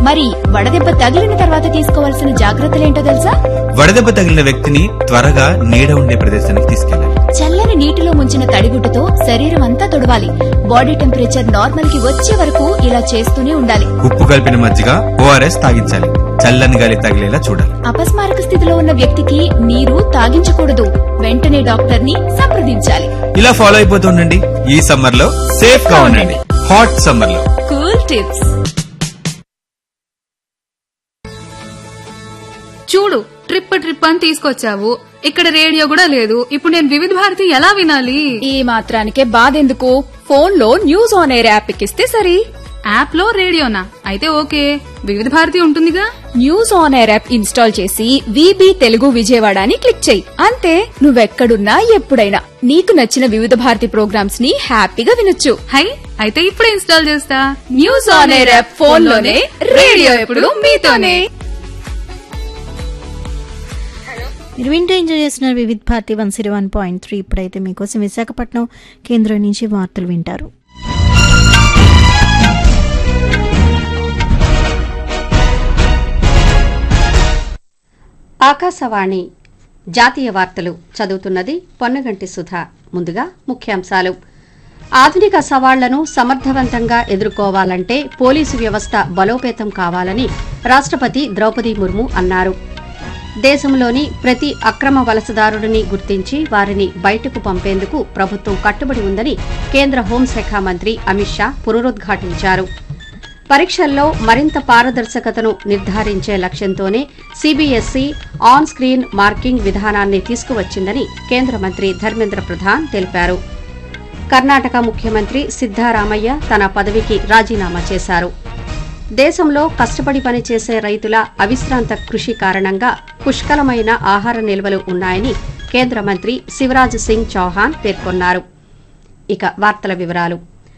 మరి వడదెబ్బ తగిలిన తర్వాత తీసుకోవాల్సిన జాగ్రత్తలేంటో తెలుసా వడదెబ్బ తగిలిన వ్యక్తిని త్వరగా నీడ ఉండే ప్రదేశానికి తీసుకెళ్ళాలి చల్లని నీటిలో ముంచిన తడిగుడ్డతో శరీరం అంతా తొడవాలి బాడీ టెంపరేచర్ నార్మల్ కి వచ్చే వరకు ఇలా చేస్తూనే ఉండాలి ఉప్పు కలిపిన మజ్జిగ ఓఆర్ఎస్ తాగించాలి చల్లని గాలి తగిలేలా చూడాలి అపస్మారక స్థితిలో ఉన్న వ్యక్తికి నీరు తాగించకూడదు వెంటనే డాక్టర్ ని సంప్రదించాలి ఇలా ఫాలో అయిపోతూ ఉండండి ఈ సమ్మర్ లో సేఫ్ గా ఉండండి హాట్ సమ్మర్ లో కూల్ టిప్స్ చూడు ట్రిప్ ట్రిప్ అని తీసుకొచ్చావు ఇక్కడ రేడియో కూడా లేదు ఇప్పుడు నేను వివిధ భారతి ఎలా వినాలి ఈ మాత్రానికే బాధెందుకు ఫోన్ లో న్యూస్ ఆన్ ఎయిర్ యాప్ ఎక్కిస్తే సరి యాప్ లో రేడియోనా అయితే ఓకే వివిధ భారతి ఉంటుందిగా News on Air app install చేసి విబి తెలుగు విజయవాడ అని క్లిక్ చేయి అంతే నువ్వెక్కడున్నా ఎప్పుడైనా నీకు నచ్చిన వివిధ భారతి ప్రోగ్రామ్స్ ని హ్యాపీగా వినొచ్చు హై అయితే ఇప్పుడే ఇన్స్టాల్ చేస్తా News on Air app phone లోనే రేడియో ఎప్పుడు మీతోనే మీరు వింటూ ఎంజాయ్ చేస్తున్నారు Vividh Bharati one zero one point three ఇప్పుడైతే మీకోసం విశాఖపట్నం కేంద్రం నుంచి వార్తలు వింటారు ఆకాశవాణి జాతీయ వార్తలు చదువుతున్నది పొన్నగంటి సుధా ముందుగా ముఖ్యాంశాలు ఆధునిక సవాళ్లను సమర్థవంతంగా ఎదుర్కోవాలంటే పోలీసు వ్యవస్థ బలోపేతం కావాలని రాష్ట్రపతి ద్రౌపది ముర్ము అన్నారు దేశంలోని ప్రతి అక్రమ వలసదారుడిని గుర్తించి వారిని బయటకు పంపేందుకు ప్రభుత్వం కట్టుబడి ఉందని కేంద్ర హోంశాఖ మంత్రి అమిత్ షా పునరుద్ఘాటించారు పరీక్షల్లో మరింత పారదర్శకతను నిర్ధారించే లక్ష్యంతోనే సీబీఎస్ఈ ఆన్ స్క్రీన్ మార్కింగ్ విధానాన్ని తీసుకువచ్చిందని కేంద్ర మంత్రి ధర్మేంద్ర ప్రధాన్ తెలిపారు కర్ణాటక ముఖ్యమంత్రి సిద్దారామయ్య తన పదవికి రాజీనామా చేశారు దేశంలో కష్టపడి పనిచేసే రైతుల అవిశ్రాంత కృషి కారణంగా పుష్కలమైన ఆహార నిల్వలు ఉన్నాయని కేంద్ర మంత్రి శివరాజ్ సింగ్ చౌహాన్ పేర్కొన్నారు ఇక వార్తల వివరాలు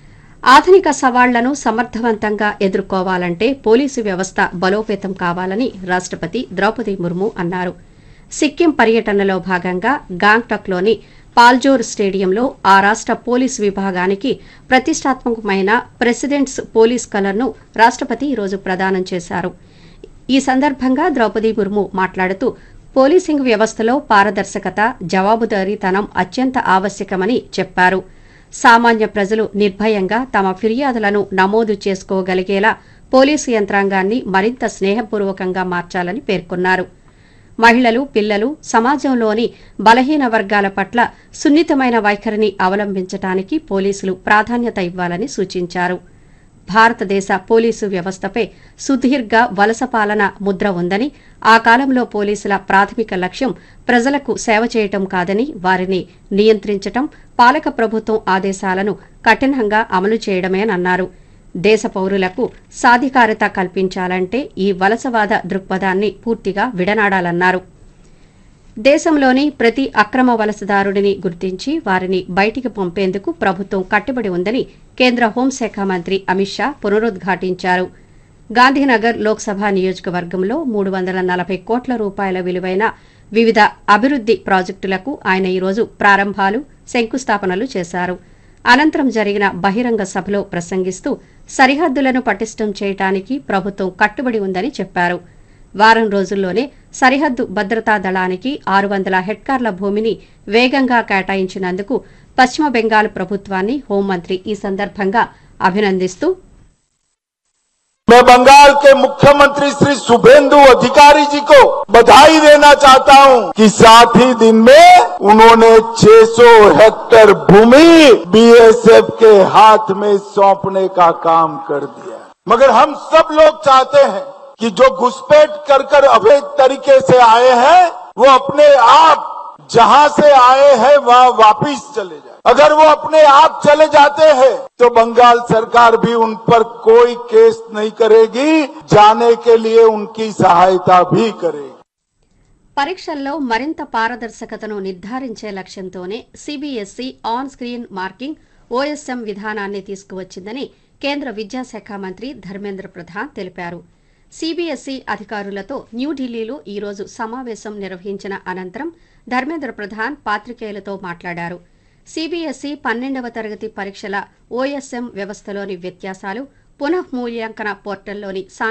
ఆధునిక సవాళ్లను సమర్థవంతంగా ఎదుర్కోవాలంటే పోలీసు వ్యవస్థ బలోపేతం కావాలని రాష్ట్రపతి ద్రౌపది ముర్ము అన్నారు సిక్కిం పర్యటనలో భాగంగా గాంగ్టక్లోని పాల్జోర్ స్టేడియంలో ఆ రాష్ట్ర పోలీసు విభాగానికి ప్రతిష్టాత్మకమైన ప్రెసిడెంట్స్ పోలీస్ కలర్ను రాష్ట్రపతి ఈరోజు ప్రదానం చేశారు ఈ సందర్భంగా ద్రౌపది ముర్ము మాట్లాడుతూ పోలీసింగ్ వ్యవస్థలో పారదర్శకత జవాబుదారీతనం అత్యంత ఆవశ్యకమని చెప్పారు సామాన్య ప్రజలు నిర్భయంగా తమ ఫిర్యాదులను నమోదు చేసుకోగలిగేలా పోలీసు యంత్రాంగాన్ని మరింత స్నేహపూర్వకంగా మార్చాలని పేర్కొన్నారు మహిళలు పిల్లలు సమాజంలోని బలహీన వర్గాల పట్ల సున్నితమైన వైఖరిని అవలంబించడానికి పోలీసులు ప్రాధాన్యత ఇవ్వాలని సూచించారు భారతదేశ పోలీసు వ్యవస్థపై సుదీర్ఘ వలస పాలన ముద్ర ఉందని ఆ కాలంలో పోలీసుల ప్రాథమిక లక్ష్యం ప్రజలకు సేవ చేయటం కాదని వారిని నియంత్రించటం పాలక ప్రభుత్వం ఆదేశాలను కఠినంగా అమలు చేయడమేనన్నారు దేశ పౌరులకు సాధికారత కల్పించాలంటే ఈ వలసవాద దృక్పథాన్ని పూర్తిగా విడనాడాలన్నారు దేశంలోని ప్రతి అక్రమ వలసదారుడిని గుర్తించి వారిని బయటికి పంపేందుకు ప్రభుత్వం కట్టుబడి ఉందని కేంద్ర హోంశాఖ మంత్రి అమిత్ షా పునరుద్ఘాటించారు గాంధీనగర్ లోక్సభ నియోజకవర్గంలో మూడు వందల నలభై కోట్ల రూపాయల విలువైన వివిధ అభివృద్ది ప్రాజెక్టులకు ఆయన ఈరోజు ప్రారంభాలు శంకుస్థాపనలు చేశారు అనంతరం జరిగిన బహిరంగ సభలో ప్రసంగిస్తూ సరిహద్దులను పటిష్టం చేయటానికి ప్రభుత్వం కట్టుబడి ఉందని చెప్పారు వారం రోజుల్లోనే సరిహద్దు భద్రతా దళానికి ఆరు వందల హెక్టార్ల భూమిని వేగంగా కేటాయించినందుకు పశ్చిమ బెంగాల్ ప్రభుత్వాన్ని హోంమంత్రి ఈ సందర్భంగా అభినందిస్తూ मैं बंगाल के मुख्यमंत्री श्री शुभेंदु अधिकारी जी को बधाई देना चाहता हूं कि साथ ही दिन में उन्होंने 600 हेक्टेयर भूमि बीएसएफ के हाथ में सौंपने का काम कर दिया मगर हम सब लोग चाहते हैं कि जो घुसपैठ कर कर अवैध तरीके से आए हैं वो अपने आप जहां से आए हैं वहां वापिस चले जाए अगर वो अपने आप चले जाते हैं तो बंगाल सरकार भी उन पर कोई केस नहीं करेगी जाने के लिए उनकी सहायता भी करेगी పరీక్షల్లో మరింత పారదర్శకతను నిర్ధారించే లక్ష్యంతోనే CBSE on screen marking OSM విధానాన్ని తీసుకువచ్చిందని కేంద్ర విద్యాశాఖ మంత్రి ధర్మేంద్ర ప్రధాన్ తెలిపారు సీబీఎస్ఈ అధికారులతో న్యూఢిల్లీలో ఈరోజు సమావేశం నిర్వహించిన అనంతరం ధర్మేంద్ర ప్రధాన్ పాత్రికేయులతో మాట్లాడారు సీబీఎస్ఈ పన్నెండవ తరగతి పరీక్షల ఓఎస్ఎం వ్యవస్థలోని వ్యత్యాసాలు పునఃమూల్యాంకన పోర్టల్లోని